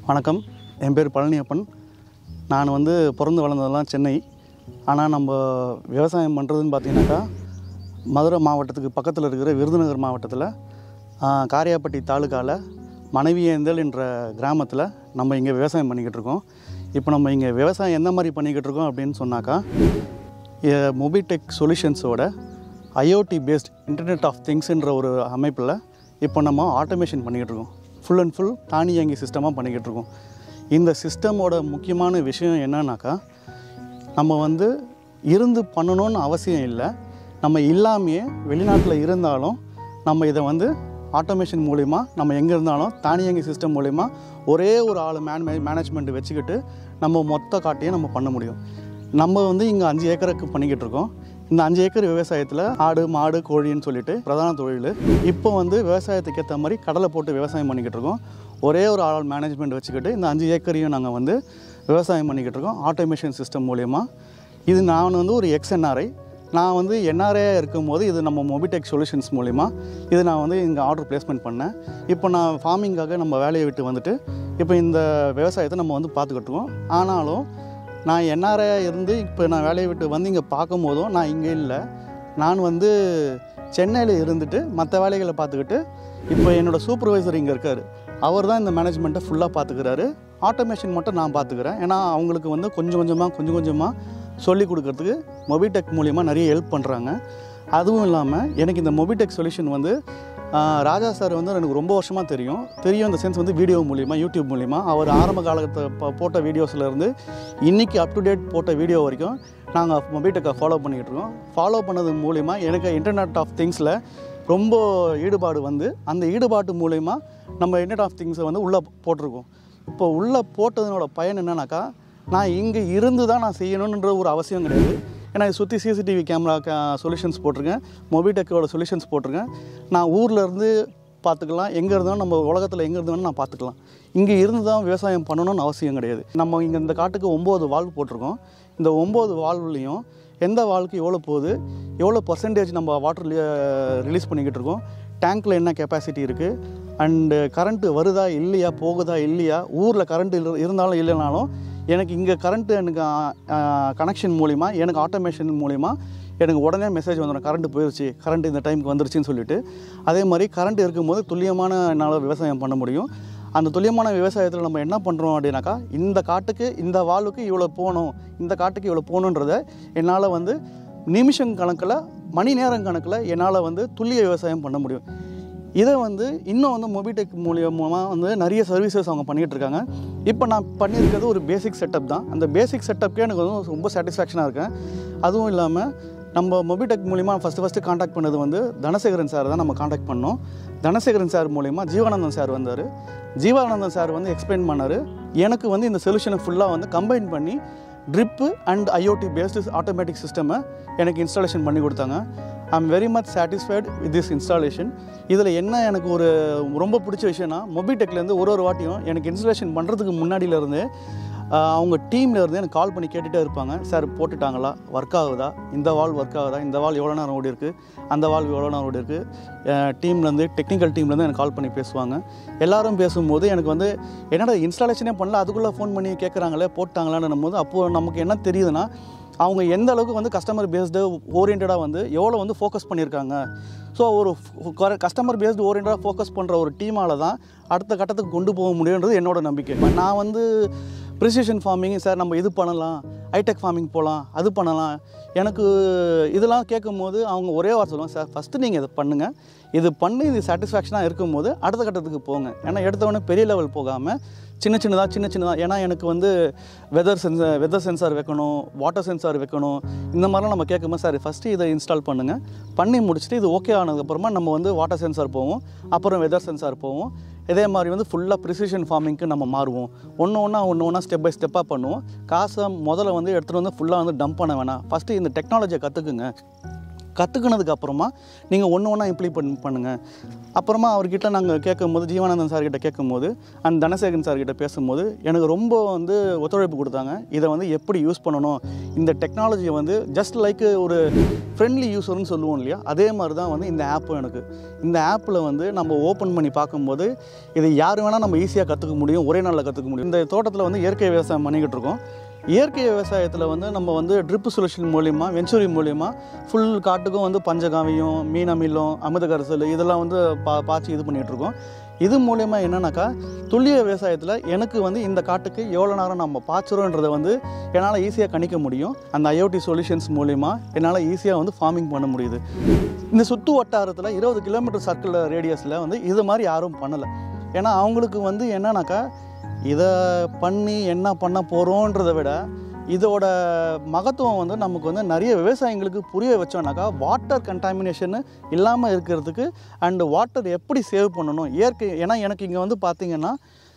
வணக்கம் என் பேர் பழனியப்பன் நான் வந்து பிறந்து வளர்ந்ததெல்லாம் சென்னை ஆனால் நம்ம விவசாயம் பண்ணுறதுன்னு பார்த்தீங்கன்னாக்கா மதுரை மாவட்டத்துக்கு பக்கத்தில் இருக்கிற விருதுநகர் மாவட்டத்தில் ஆ, காரியாப்பட்டி தாலுக்காவில் மனைவியேந்தல் என்ற கிராமத்தில் நம்ம இங்கே விவசாயம் பண்ணிக்கிட்டு இருக்கோம் இப்போ நம்ம இங்கே விவசாயம் எந்த மாதிரி பண்ணிக்கிட்டு இருக்கோம் அப்படின்னு சொன்னாக்கா மொபிடெக் சொல்யூஷன்ஸோட ஐஓடி பேஸ்ட் இன்டர்நெட் ஆஃப் திங்ஸ்ன்ற ஒரு அமைப்பில் இப்போ நம்ம ஆட்டோமேஷன் பண்ணிக்கிட்டு இருக்கோம் ஃபுல் அண்ட் ஃபுல் தானியங்கி சிஸ்டமாக பண்ணிக்கிட்டு இருக்கோம் இந்த சிஸ்டமோட முக்கியமான விஷயம் என்னன்னாக்கா நம்ம வந்து இருந்து பண்ணணும்னு அவசியம் இல்லை நம்ம இல்லாமையே வெளிநாட்டில் இருந்தாலும் நம்ம இதை வந்து ஆட்டோமேஷன் மூலிமா நம்ம எங்கே இருந்தாலும் தானியங்கி சிஸ்டம் மூலிமா ஒரே ஒரு ஆள் மேன் மேனேஜ்மெண்ட் வச்சுக்கிட்டு நம்ம மொத்த காட்டையும் நம்ம பண்ண முடியும் நம்ம வந்து இங்கே அஞ்சு ஏக்கருக்கு பண்ணிக்கிட்டு இருக்கோம் இந்த அஞ்சு ஏக்கர் விவசாயத்தில் ஆடு மாடு கோழின்னு சொல்லிட்டு பிரதான தொழில் இப்போ வந்து விவசாயத்துக்கு ஏற்ற மாதிரி கடலை போட்டு விவசாயம் பண்ணிக்கிட்டு இருக்கோம் ஒரே ஒரு ஆள் மேனேஜ்மெண்ட் வச்சுக்கிட்டு இந்த அஞ்சு ஏக்கரையும் நாங்கள் வந்து விவசாயம் பண்ணிக்கிட்டு இருக்கோம் ஆட்டோமேஷன் சிஸ்டம் மூலயமா இது நான் வந்து ஒரு எக்ஸ்என்ஆர்ஐ நான் வந்து என்ஆர்ஏ இருக்கும்போது இது நம்ம மொபிடெக் சொல்யூஷன்ஸ் மூலிமா இது நான் வந்து இங்கே ஆர்டர் பிளேஸ்மெண்ட் பண்ணேன் இப்போ நான் ஃபார்மிங்காக நம்ம வேலையை விட்டு வந்துட்டு இப்போ இந்த விவசாயத்தை நம்ம வந்து பார்த்துக்கிட்டு இருக்கோம் ஆனாலும் நான் என்ஆர்ஐ இருந்து இப்போ நான் வேலையை விட்டு வந்து இங்கே பார்க்கும்போதும் நான் இங்கே இல்லை நான் வந்து சென்னையில் இருந்துட்டு மற்ற வேலைகளை பார்த்துக்கிட்டு இப்போ என்னோடய சூப்பர்வைசர் இங்கே இருக்கார் அவர் தான் இந்த மேனேஜ்மெண்ட்டை ஃபுல்லாக பார்த்துக்கிறாரு ஆட்டோமேஷன் மட்டும் நான் பார்த்துக்கிறேன் ஏன்னா அவங்களுக்கு வந்து கொஞ்சம் கொஞ்சமாக கொஞ்சம் கொஞ்சமாக சொல்லி கொடுக்கறதுக்கு மொபிடெக் மூலிமா நிறைய ஹெல்ப் பண்ணுறாங்க அதுவும் இல்லாமல் எனக்கு இந்த மொபிடெக் சொல்யூஷன் வந்து ஆஹ், ராஜா சார் வந்து எனக்கு ரொம்ப வருஷமாக தெரியும் தெரியும் இந்த சென்ஸ் வந்து வீடியோ மூலிமா யூடியூப் மூலிமா அவர் ஆரம்ப காலத்தை ப- போட்ட வீடியோஸ்லேருந்து இன்றைக்கி அப் டு டேட் போட்ட வீடியோ வரைக்கும் நாங்கள் மொபிடெக்கை ஃபாலோ பண்ணிக்கிட்டு இருக்கோம் ஃபாலோ பண்ணது மூலிமா எனக்கு இன்டர்நெட் ஆஃப் திங்ஸில் ரொம்ப ஈடுபாடு வந்து அந்த ஈடுபாட்டு மூலிமா நம்ம இன்டர்நெட் ஆஃப் திங்ஸை வந்து உள்ளே போட்டிருக்கோம் இப்போ உள்ளே போட்டதனோட பயன் என்னன்னாக்கா நான் இங்கே இருந்து தான் நான் செய்யணுன்ற ஒரு அவசியம் கிடையாது ஏன்னா இது சுற்றி சிசிடிவி கேமரா சொல்யூஷன்ஸ் போட்டிருக்கேன் மொபிடெக்கோட சொல்யூஷன்ஸ் போட்டிருக்கேன் நான் ஊரில் இருந்து பார்த்துக்கலாம் எங்கே இருந்தாலும் நம்ம உலகத்தில் எங்கே இருந்தாலும் நான் பார்த்துக்கலாம் இங்கே இருந்து தான் விவசாயம் பண்ணணும்னு அவசியம் கிடையாது நம்ம இங்கே இந்த காட்டுக்கு ஒம்பது வால்வு போட்டிருக்கோம் இந்த ஒம்பது வால்வுலேயும் எந்த வால்வுக்கு எவ்வளோ போகுது எவ்வளோ பர்சன்டேஜ் நம்ம வாட்டர் ரிலீஸ் பண்ணிக்கிட்டு இருக்கோம் டேங்க்கில் என்ன கெப்பாசிட்டி இருக்குது அண்டு கரண்ட்டு வருதா இல்லையா போகுதா இல்லையா ஊரில் கரண்ட் இருந்தாலும் இல்லைனாலும் எனக்கு இங்கே கரண்ட்டு எனக்கு கனெக்ஷன் மூலிமா எனக்கு ஆட்டோமேஷன் மூலிமா எனக்கு உடனே மெசேஜ் வந்துடும் கரண்ட் போயிடுச்சு கரண்ட் இந்த டைமுக்கு வந்துருச்சுன்னு சொல்லிட்டு அதே மாதிரி கரண்ட் இருக்கும்போது துல்லியமான என்னால் விவசாயம் பண்ண முடியும் அந்த துல்லியமான விவசாயத்தில் நம்ம என்ன பண்ணுறோம் அப்படின்னாக்கா இந்த காட்டுக்கு இந்த வாளுக்கு இவ்வளோ போகணும் இந்த காட்டுக்கு இவ்வளோ போகணுன்றத என்னால் வந்து நிமிஷம் கணக்கில் மணி நேரம் கணக்கில் என்னால் வந்து துல்லிய விவசாயம் பண்ண முடியும் இதை வந்து இன்னும் வந்து மொபிடெக் மூலியமாக வந்து நிறைய சர்வீசஸ் அவங்க பண்ணிகிட்டு இருக்காங்க இப்போ நான் பண்ணியிருக்கிறது ஒரு பேசிக் செட்டப் தான் அந்த பேசிக் செட்டப்க்கே எனக்கு வந்து ரொம்ப சாட்டிஸ்ஃபேக்ஷனாக இருக்கேன் அதுவும் இல்லாமல் நம்ம மொபிடெக் மூலிமா ஃபஸ்ட்டு ஃபஸ்ட்டு காண்டாக்ட் பண்ணது வந்து தனசேகரன் சார் தான் நம்ம காண்டாக்ட் பண்ணோம் தனசேகரன் சார் மூலிமா ஜீவானந்தன் சார் வந்தார் ஜீவானந்தன் சார் வந்து எக்ஸ்பிளைன் பண்ணார் எனக்கு வந்து இந்த சொல்யூஷனை ஃபுல்லாக வந்து கம்பைன் பண்ணி drip and IoT based automatic சிஸ்டமை எனக்கு இன்ஸ்டாலேஷன் பண்ணி கொடுத்தாங்க I am very much satisfied with this installation இதில் என்ன எனக்கு ஒரு ரொம்ப பிடிச்ச விஷயம்னா மொபிடெக்லேருந்து ஒரு ஒரு வாட்டியும் எனக்கு இன்ஸ்டாலேஷன் பண்ணுறதுக்கு முன்னாடியிலேருந்து அவங்க டீம்ல இருந்து எனக்கு கால் பண்ணி கேட்டுகிட்டே இருப்பாங்க சார் போட்டுட்டாங்களா ஒர்க் ஆகுதா இந்த வால் ஒர்க் ஆகுதா இந்த வால் எவ்வளோ நேரம் ஓடி இருக்குது அந்த வால் எவ்வளோ நேரம் ஓடி இருக்குது டீம்லேருந்து டெக்னிக்கல் டீம்லேருந்து எனக்கு கால் பண்ணி பேசுவாங்க எல்லாரும் பேசும்போது எனக்கு வந்து என்னடா இன்ஸ்டாலேஷனே பண்ணல அதுக்குள்ளே ஃபோன் பண்ணி கேட்குறாங்களே போட்டாங்களான்னு போது அப்போது நமக்கு என்ன தெரியுதுன்னா அவங்க எந்த அளவுக்கு வந்து கஸ்டமர் பேஸ்டு ஓரியன்டாக வந்து எவ்வளோ வந்து ஃபோக்கஸ் பண்ணியிருக்காங்க ஸோ ஒரு கஸ்டமர் பேஸ்டு ஓரியன்டாக ஃபோக்கஸ் பண்ணுற ஒரு டீமால் தான் அடுத்த கட்டத்துக்கு கொண்டு போக முடியுன்றது என்னோட நம்பிக்கை இப்ப நான் வந்து ப்ரிசிஷன் ஃபார்மிங் சார் நம்ம இது பண்ணலாம் ஹைடெக் ஃபார்மிங் போகலாம் அது பண்ணலாம் எனக்கு இதெல்லாம் கேட்கும்போது அவங்க ஒரே வார்த்தை சொல்லுவாங்க சார் ஃபஸ்ட்டு நீங்கள் இதை பண்ணுங்கள் இது பண்ணி இது சாட்டிஸ்ஃபேக்ஷனாக இருக்கும்போது அடுத்த கட்டத்துக்கு போங்க ஏன்னா எடுத்தவொடனே பெரிய லெவல் போகாமல் சின்ன சின்னதாக சின்ன சின்னதாக ஏன்னா எனக்கு வந்து வெதர் சென்சார் வெதர் சென்சார் வைக்கணும் வாட்டர் சென்சார் வைக்கணும் இந்த மாதிரிலாம் நம்ம கேட்கும்போது சார் ஃபஸ்ட்டு இதை இன்ஸ்டால் பண்ணுங்கள் பண்ணி முடிச்சுட்டு இது ஓகே ஆனதுக்கப்புறமா நம்ம வந்து வாட்டர் சென்சார் போவோம் அப்புறம் வெதர் சென்சார் போவோம் இதே மாதிரி வந்து ஃபுல்லாக ப்ரிசிஷன் ஃபார்மிங்க்கு நம்ம மாறுவோம் ஒன்று ஒன்றா ஒன்று ஒன்றா ஸ்டெப் பை ஸ்டெப்பாக பண்ணுவோம் காசை முதல்ல வந்து எடுத்துகிட்டு வந்து ஃபுல்லாக வந்து டம்ப் பண்ண வேணாம் ஃபஸ்ட்டு இந்த டெக்னாலஜியை கற்றுக்குங்க கற்றுக்கினதுக்கு அப்புறமா நீங்கள் ஒன்று ஒன்றா இம்ப்ளிமெண்ட் பண்ணுங்கள் அப்புறமா அவர்கிட்ட நாங்கள் கேட்கும்போது ஜீவானந்தன் சார்கிட்ட கேட்கும்போது அண்ட் தனசேகரன் சார்கிட்ட பேசும்போது எனக்கு ரொம்ப வந்து ஒத்துழைப்பு கொடுத்தாங்க இதை வந்து எப்படி யூஸ் பண்ணணும் இந்த டெக்னாலஜியை வந்து ஜஸ்ட் லைக் ஒரு ஃப்ரெண்ட்லி யூஸர்னு சொல்லுவோம் இல்லையா அதே மாதிரி தான் வந்து இந்த ஆப்பும் எனக்கு இந்த ஆப்பில் வந்து நம்ம ஓப்பன் பண்ணி பார்க்கும்போது இது யார் வேணால் நம்ம ஈஸியாக கற்றுக்க முடியும் ஒரே நாளில் கற்றுக்க முடியும் இந்த தோட்டத்தில் வந்து இயற்கை விவசாயம் பண்ணிக்கிட்டு இருக்கோம் இயற்கை விவசாயத்தில் வந்து நம்ம வந்து ட்ரிப் சொல்யூஷன் மூலிமா வெஞ்சுரி மூலிமா ஃபுல் காட்டுக்கும் வந்து பஞ்சகாவியம் மீன் அமிலம் அமிர்த கரைசல் இதெல்லாம் வந்து பா பாய்ச்சி இது பண்ணிகிட்டு இருக்கோம் இது மூலயமா என்னன்னாக்கா துல்லிய விவசாயத்தில் எனக்கு வந்து இந்த காட்டுக்கு எவ்வளோ நேரம் நம்ம பாய்ச்சுறோன்றதை வந்து என்னால் ஈஸியாக கணிக்க முடியும் அந்த ஐஓடி சொல்யூஷன்ஸ் மூலிமா என்னால் ஈஸியாக வந்து ஃபார்மிங் பண்ண முடியுது இந்த சுற்று வட்டாரத்தில் இருபது கிலோமீட்டர் சர்க்கிள் ரேடியஸில் வந்து இது மாதிரி யாரும் பண்ணலை ஏன்னா அவங்களுக்கு வந்து என்னன்னாக்கா இதை பண்ணி என்ன பண்ண போகிறோன்றதை விட இதோட மகத்துவம் வந்து நமக்கு வந்து நிறைய விவசாயிங்களுக்கு புரிய வச்சோம்னாக்கா வாட்டர் கண்டாமினேஷன் இல்லாமல் இருக்கிறதுக்கு அண்டு வாட்டர் எப்படி சேவ் பண்ணணும் இயற்கை ஏன்னா எனக்கு இங்கே வந்து பார்த்திங்கன்னா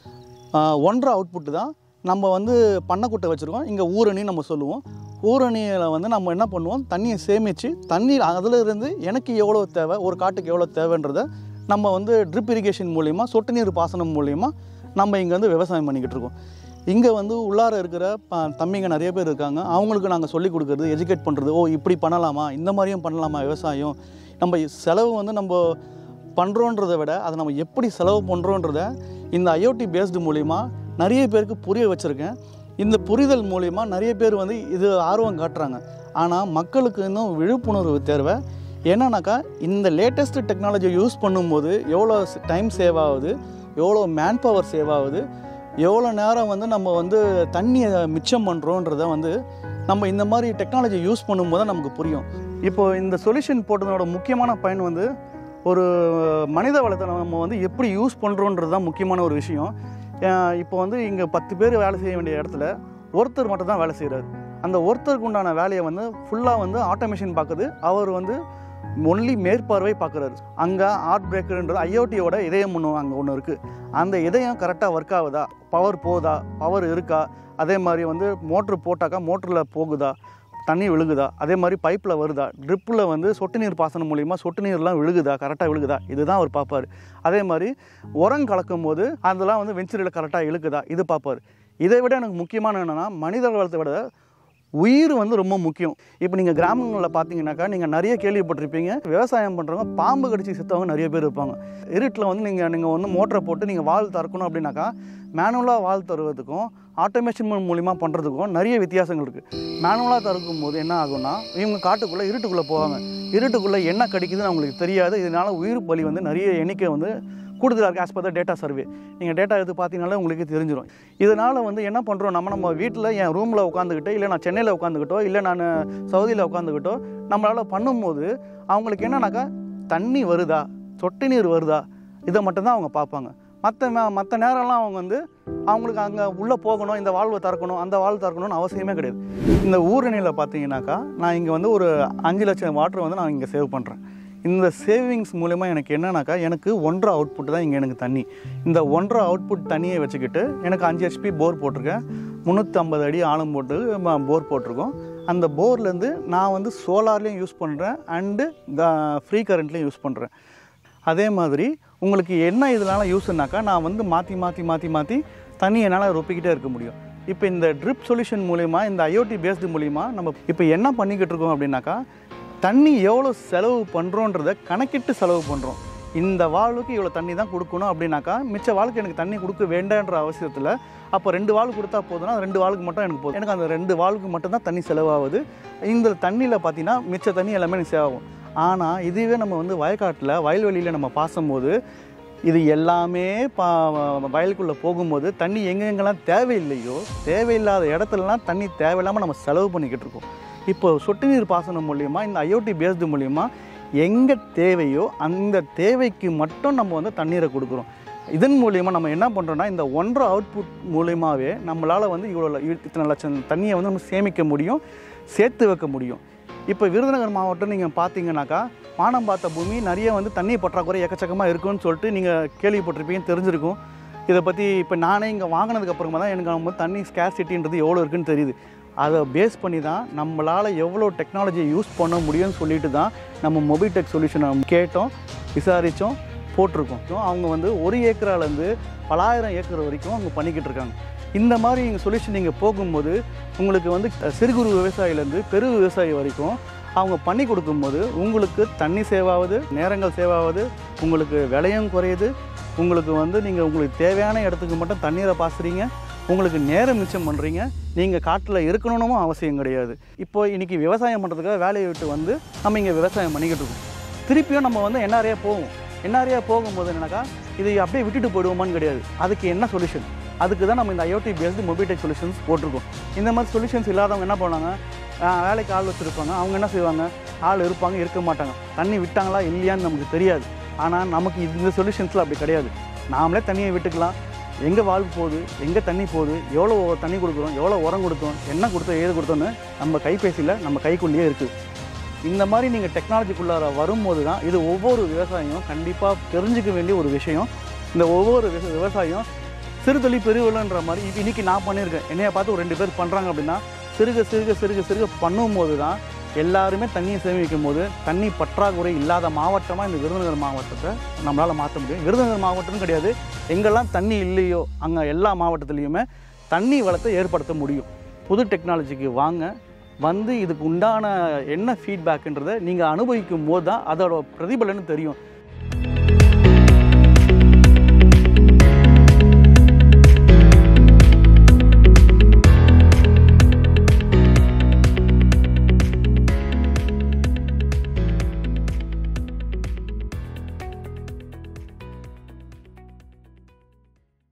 ஆஹ், ஒன்றரை அவுட்புட்டு தான் நம்ம வந்து பண்ணைக்குட்டை வச்சுருக்கோம் இங்கே ஊரணி நம்ம சொல்லுவோம் ஊரணியில் வந்து நம்ம என்ன பண்ணுவோம் தண்ணியை சேமித்து தண்ணி அதில் இருந்து எனக்கு எவ்வளோ தேவை ஒரு காட்டுக்கு எவ்வளோ தேவைன்றதை நம்ம வந்து ட்ரிப் இரிகேஷன் மூலிமா சொட்டு நீர் பாசனம் மூலிமா நம்ம இங்கே வந்து விவசாயம் பண்ணிக்கிட்டு இருக்கோம் இங்கே வந்து உள்ளார இருக்கிற ப- தம்பிங்க நிறைய பேர் இருக்காங்க அவங்களுக்கு நாங்கள் சொல்லி கொடுக்குறது எஜுகேட் பண்ணுறது ஓ இப்படி பண்ணலாமா இந்த மாதிரியும் பண்ணலாமா விவசாயம் நம்ம செலவு வந்து நம்ம பண்ணுறோன்றதை விட அதை நம்ம எப்படி செலவு பண்ணுறோன்றத இந்த ஐஓடி பேஸ்டு மூலிமா நிறைய பேருக்கு புரிய வச்சுருக்கேன் இந்த புரிதல் மூலிமா நிறைய பேர் வந்து இது ஆர்வம் காட்டுறாங்க ஆனால் மக்களுக்கு இன்னும் விழிப்புணர்வு தேவை என்னன்னாக்கா இந்த லேட்டஸ்ட் டெக்னாலஜியை யூஸ் பண்ணும்போது எவ்வளோ டைம் சேவ் ஆகுது எவ்வளோ மேன் பவர் சேவ் ஆகுது எவ்வளோ நேரம் வந்து நம்ம வந்து தண்ணியை மிச்சம் பண்ணுறோன்றத வந்து நம்ம இந்த மாதிரி டெக்னாலஜி யூஸ் பண்ணும்போது தான் நமக்கு புரியும் இப்போ இந்த சொல்யூஷன் போட்டதோட முக்கியமான பயன் வந்து ஒரு மனித வளத்தை நம்ம வந்து எப்படி யூஸ் பண்ணுறோன்றது தான் முக்கியமான ஒரு விஷயம் அஹ் இப்போ வந்து இங்கே பத்து பேர் வேலை செய்ய வேண்டிய இடத்துல ஒருத்தர் மட்டும் தான் வேலை செய்கிறாரு அந்த ஒருத்தருக்கு உண்டான வேலையை வந்து ஃபுல்லாக வந்து ஆட்டோமேஷன் பார்க்குது அவர் வந்து ஒன்லி மேற்பார்வை பார்க்குறாரு அங்கே ஆர்ட் பிரேக்கர்ன்றது ஐஓடியோட இதயம் ஒன்று அங்கே ஒன்று இருக்குது அந்த இதயம் கரெக்டாக ஒர்க் ஆகுதா பவர் போகுதா பவர் இருக்கா அதே மாதிரி வந்து மோட்ரு போட்டாக்கா மோட்டரில் போகுதா தண்ணி விழுகுதா அதே மாதிரி பைப்பில் வருதா ட்ரிப்பில் வந்து சொட்டு நீர் பாசனம் மூலிமா சொட்டு நீர்லாம் விழுகுதா கரெக்டாக விழுகுதா இதுதான் அவர் பார்ப்பார் அதே மாதிரி உரம் கலக்கும் போது அதெல்லாம் வந்து வெஞ்சுரியில் கரெக்டாக இழுக்குதா இது பார்ப்பார் இதை விட எனக்கு முக்கியமான என்னென்னா மனித வளத்தை விட உயிர் வந்து ரொம்ப முக்கியம் இப்போ நீங்கள் கிராமங்களில் பார்த்தீங்கன்னாக்கா நீங்கள் நிறைய கேள்விப்பட்டிருப்பீங்க விவசாயம் பண்ணுறவங்க பாம்பு கடிச்சு செத்தவங்க நிறைய பேர் இருப்பாங்க இருட்டில் வந்து நீங்கள் நீங்கள் வந்து மோட்டரை போட்டு நீங்கள் வால் திறக்கணும் அப்படின்னாக்கா மேனுவலாக வால் தருவதுக்கும் ஆட்டோமேஷன் மூலிமா பண்ணுறதுக்கும் நிறைய வித்தியாசங்கள் இருக்குது மேனுவலாக திறக்கும் போது என்ன ஆகும்னா இவங்க காட்டுக்குள்ளே இருட்டுக்குள்ளே போவாங்க இருட்டுக்குள்ளே என்ன கடிக்குதுன்னு அவங்களுக்கு தெரியாது இதனால் உயிர் பலி வந்து நிறைய எண்ணிக்கை வந்து கூடுதலாக இருக்குது ஆஸ் பர் டேட்டா சர்வே நீங்கள் டேட்டா எடுத்து பார்த்தீங்கனாலே உங்களுக்கு தெரிஞ்சிடும் இதனால் வந்து என்ன பண்ணுறோம் நம்ம நம்ம வீட்டில் என் ரூமில் உட்காந்துக்கிட்டு இல்லை நான் சென்னையில் உட்காந்துக்கிட்டோ இல்லை நான் சவுதியில் உட்காந்துக்கிட்டோ நம்மளால் பண்ணும்போது அவங்களுக்கு என்னன்னாக்கா தண்ணி வருதா சொட்டு நீர் வருதா இதை மட்டும்தான் அவங்க பார்ப்பாங்க மற்ற மற்ற நேரம்லாம் அவங்க வந்து அவங்களுக்கு அங்கே உள்ளே போகணும் இந்த வாழ்வை திறக்கணும் அந்த வாழ்வு திறக்கணும்னு அவசியமே கிடையாது இந்த ஊரணியில் பார்த்தீங்கன்னாக்கா நான் இங்கே வந்து ஒரு அஞ்சு லட்சம் வாட்டர் வந்து நான் இங்கே சேவ் பண்ணுறேன் இந்த சேவிங்ஸ் மூலயமா எனக்கு என்னன்னாக்கா எனக்கு ஒன்றரை அவுட்புட் தான் இங்கே எனக்கு தண்ணி இந்த ஒன்றரை அவுட்புட் தண்ணியை வச்சுக்கிட்டு எனக்கு அஞ்சு ஹெச்பி போர் போட்டிருக்கேன் முந்நூற்றம்பது அடி ஆழம் போட்டு ம- போர் போட்டிருக்கோம் அந்த போர்லேருந்து நான் வந்து சோலார்லேயும் யூஸ் பண்ணுறேன் அண்டு ஃப்ரீ கரண்ட்லேயும் யூஸ் பண்ணுறேன் அதே மாதிரி உங்களுக்கு என்ன இதனால யூஸ்னாக்கா நான் வந்து மாற்றி மாற்றி மாற்றி மாற்றி தண்ணி என்னால் ரொப்பிக்கிட்டே இருக்க முடியும் இப்போ இந்த ட்ரிப் சொல்யூஷன் மூலிமா இந்த ஐஓடி பேஸ்டு மூலிமா நம்ம இப்போ என்ன பண்ணிக்கிட்டு இருக்கோம் அப்படின்னாக்கா தண்ணி எவ்வளோ செலவு பண்ணுறோன்றத கணக்கிட்டு செலவு பண்ணுறோம் இந்த வாழ்வுக்கு இவ்வளோ தண்ணி தான் கொடுக்கணும் அப்படின்னாக்கா மிச்ச வாழ்க்கை எனக்கு தண்ணி கொடுக்க வேண்டான்ற அவசியத்தில் அப்போ ரெண்டு வாழ் கொடுத்தா போதும்னா அந்த ரெண்டு வாளுக்கு மட்டும் எனக்கு போதும் எனக்கு அந்த ரெண்டு வாளுக்கு மட்டும் தான் தண்ணி செலவாகுது இந்த தண்ணியில் பார்த்தீங்கன்னா மிச்ச தண்ணி எல்லாமே எனக்கு சேவாகும் ஆனால் இதுவே நம்ம வந்து வயக்காட்டில் வயல்வெளியில் நம்ம பாசும்போது இது எல்லாமே பா வயலுக்குள்ளே போகும்போது தண்ணி எங்கெங்கெல்லாம் தேவையில்லையோ தேவையில்லாத இடத்துலலாம் தண்ணி தேவையில்லாமல் நம்ம செலவு பண்ணிக்கிட்டு இருக்கோம் இப்போ சொட்டு நீர் பாசனம் மூலியமா இந்த ஐஓடி பேஸ்டு மூலியமா எங்கே தேவையோ அந்த தேவைக்கு மட்டும் நம்ம வந்து தண்ணீரை கொடுக்குறோம் இதன் மூலியமாக நம்ம என்ன பண்ணுறோம்னா இந்த ஒன்றரை அவுட்புட் மூலியமாகவே நம்மளால் வந்து இவ்வளோ இத்தனை லட்சம் தண்ணியை வந்து நம்ம சேமிக்க முடியும் சேர்த்து வைக்க முடியும் இப்போ விருதுநகர் மாவட்டம் நீங்கள் பார்த்தீங்கன்னாக்கா வானம் பார்த்த பூமி நிறைய வந்து தண்ணி பற்றாக்குறை எக்கச்சக்கமாக இருக்குன்னு சொல்லிட்டு நீங்கள் கேள்விப்பட்டிருப்பீங்க தெரிஞ்சிருக்கும் இதை பற்றி இப்போ நானே இங்கே வாங்கினதுக்கு அப்புறமா தான் எனக்கு வந்து தண்ணி ஸ்கேர்சிட்டின்றது எவ்வளோ இருக்குன்னு தெரியுது அதை பேஸ் பண்ணி தான் நம்மளால் எவ்வளோ டெக்னாலஜியை யூஸ் பண்ண முடியும்னு சொல்லிட்டு தான் நம்ம மொபிடெக் சொல்யூஷனை கேட்டோம் விசாரித்தோம் போட்டிருக்கோம் அவங்க வந்து ஒரு ஏக்கராலேருந்து பலாயிரம் ஏக்கர் வரைக்கும் அவங்க பண்ணிக்கிட்டு இருக்காங்க இந்த மாதிரி நீங்கள் சொல்யூஷன் நீங்கள் போகும்போது உங்களுக்கு வந்து சிறு குறு விவசாயிலேருந்து பெரு விவசாயி வரைக்கும் அவங்க பண்ணி கொடுக்கும்போது உங்களுக்கு தண்ணி சேவாகுது நேரங்கள் சேவாகுது உங்களுக்கு விலையும் குறையுது உங்களுக்கு வந்து நீங்கள் உங்களுக்கு தேவையான இடத்துக்கு மட்டும் தண்ணீரை பாசுறீங்க உங்களுக்கு நேரம் மிச்சம் பண்ணுறீங்க நீங்கள் காட்டில் இருக்கணும்னு அவசியம் கிடையாது இப்போ இன்றைக்கி விவசாயம் பண்ணுறதுக்காக வேலையை விட்டு வந்து நம்ம இங்கே விவசாயம் பண்ணிக்கிட்டு இருக்கோம் திருப்பியும் நம்ம வந்து என்ஆர்ஏ போவோம் என்ஆர்ஏ போகும்போது என்னன்னாக்கா இது அப்படியே விட்டுட்டு போயிடுவோமான்னு கிடையாது அதுக்கு என்ன சொல்யூஷன் அதுக்கு தான் நம்ம இந்த ஐஓடி பேஸ்டு மொபிடெக் சொல்யூஷன்ஸ் போட்டிருக்கோம் இந்த மாதிரி சொல்யூஷன்ஸ் இல்லாதவங்க என்ன பண்ணுவாங்க ஆஹ் வேலைக்கு ஆள் வச்சுருப்பாங்க அவங்க என்ன செய்வாங்க ஆள் இருப்பாங்க இருக்க மாட்டாங்க தண்ணி விட்டாங்களா இல்லையான்னு நமக்கு தெரியாது ஆனால் நமக்கு இந்த சொல்யூஷன்ஸில் அப்படி கிடையாது நாமளே தண்ணியை விட்டுக்கலாம் எங்கே வாழ்வு போகுது எங்கே தண்ணி போகுது எவ்வளோ தண்ணி கொடுக்குறோம் எவ்வளோ உரம் கொடுத்தோம் என்ன கொடுத்தோம் ஏது கொடுத்தோன்னு நம்ம கைபேசியில் நம்ம கைக்குள்ளேயே இருக்குது இந்த மாதிரி நீங்கள் டெக்னாலஜிக்குள்ளார வரும்போது தான் இது ஒவ்வொரு விவசாயியும் கண்டிப்பாக தெரிஞ்சுக்க வேண்டிய ஒரு விஷயம் இந்த ஒவ்வொரு விவ- விவசாயியும் சிறுதொழில் பெருவிழன்ற மாதிரி இப்போ இன்றைக்கி நான் பண்ணியிருக்கேன் என்னைய பார்த்து ஒரு ரெண்டு பேர் பண்ணுறாங்க அப்படின்னா சிறுக சிறுக சிறுக சிறுக பண்ணும்போது தான் எல்லாருமே தண்ணியை சேமிக்கும் போது தண்ணி பற்றாக்குறை இல்லாத மாவட்டமாக இந்த விருதுநகர் மாவட்டத்தை நம்மளால் மாற்ற முடியும் விருதுநகர் மாவட்டம்னு கிடையாது எங்கெல்லாம் தண்ணி இல்லையோ அங்கே எல்லா மாவட்டத்துலேயுமே தண்ணி வளத்தை ஏற்படுத்த முடியும் புது டெக்னாலஜிக்கு வாங்க வந்து இதுக்கு உண்டான என்ன ஃபீட்பேக்குன்றதை நீங்கள் அனுபவிக்கும் போது தான் அதோட பிரதிபலன் தெரியும்